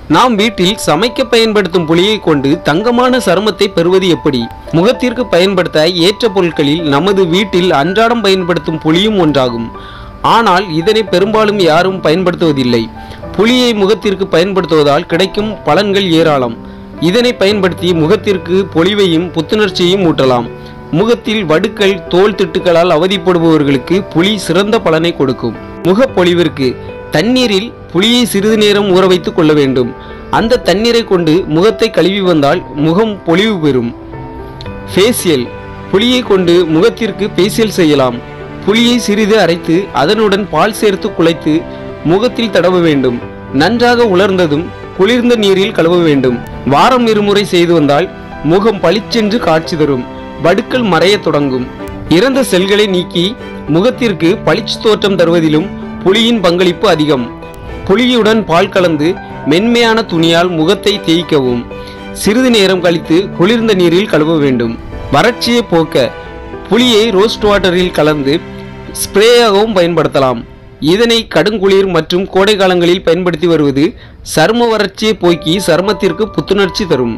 நாம் வீட்டில் சமைக்க பயன்படுத்தும் புளியை கொண்டு தங்கமான சருமத்தை பெறுவது எப்படி முகத்திற்கு பயன்படுத்த ஏற்ற பொருட்களில் நமது வீட்டில் அன்றாடம் பயன்படுத்தும் புளியும் ஒன்றாகும் ஆனால் இதனை பெரும்பாலும் யாரும் பயன்படுத்துவதில்லை புளியை முகத்திற்கு பயன்படுத்துவதால் கிடைக்கும் பலன்கள் ஏராளம் இதனை பயன்படுத்தி முகத்திற்கு பொலிவையும் புத்துணர்ச்சியையும் ஊட்டலாம் முகத்தில் வடுக்கள் தோல் திட்டுகளால் அவதிப்படுபவர்களுக்கு புளி சிறந்த பலனை கொடுக்கும் முகப்பொலிவிற்கு தண்ணீரில் புளியை சிறிது நேரம் ஊற வைத்துக் கொள்ள வேண்டும் அந்த தண்ணீரை கொண்டு முகத்தை கழுவி வந்தால் முகம் பொலிவு பெறும் ஃபேசியல் புளியை கொண்டு முகத்திற்கு ஃபேசியல் செய்யலாம் புளியை சிறிது அரைத்து அதனுடன் பால் சேர்த்து குழைத்து முகத்தில் தடவ வேண்டும் நன்றாக உலர்ந்ததும் குளிர்ந்த நீரில் கழுவ வேண்டும் வாரம் இருமுறை செய்து வந்தால் முகம் பளிச்சென்று காட்சி தரும் வடுக்கள் மறையத் தொடங்கும் இறந்த செல்களை நீக்கி முகத்திற்கு பளிச்சு தோற்றம் தருவதிலும் புளியின் பங்களிப்பு அதிகம் புளியுடன் பால் கலந்து மென்மையான துணியால் முகத்தை தேய்க்கவும் சிறிது நேரம் கழித்து குளிர்ந்த நீரில் கழுவ வேண்டும் வறட்சியை போக்க புளியை ரோஸ்ட் வாட்டரில் கலந்து ஸ்ப்ரேயாகவும் பயன்படுத்தலாம் இதனை கடுங்குளிர் மற்றும் கோடை காலங்களில் பயன்படுத்தி வருவது சரும வறட்சியை போக்கி சருமத்திற்கு புத்துணர்ச்சி தரும்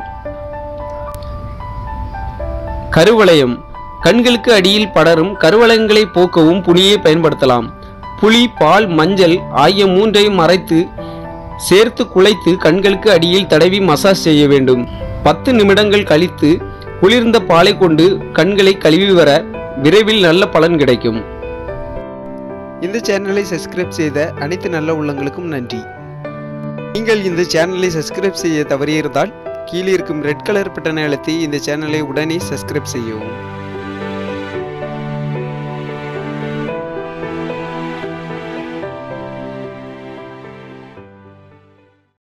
கருவளையம் கண்களுக்கு அடியில் படரும் கருவளையங்களை போக்கவும் புளியை பயன்படுத்தலாம் புளி பால் மஞ்சள் ஆகிய மூன்றையும் அரைத்து சேர்த்து குழைத்து கண்களுக்கு அடியில் தடவி மசாஜ் செய்ய வேண்டும் பத்து நிமிடங்கள் கழித்து குளிர்ந்த பாலை கொண்டு கண்களை கழுவி வர விரைவில் நல்ல பலன் கிடைக்கும் இந்த சேனலை சப்ஸ்கிரைப் செய்த அனைத்து நல்ல உள்ளங்களுக்கும் நன்றி நீங்கள் இந்த சேனலை சப்ஸ்கிரைப் செய்ய தவறியிருந்தால் கீழே இருக்கும் ரெட் கலர் பட்டனை அழுத்தி இந்த சேனலை உடனே சப்ஸ்கிரைப் செய்யவும்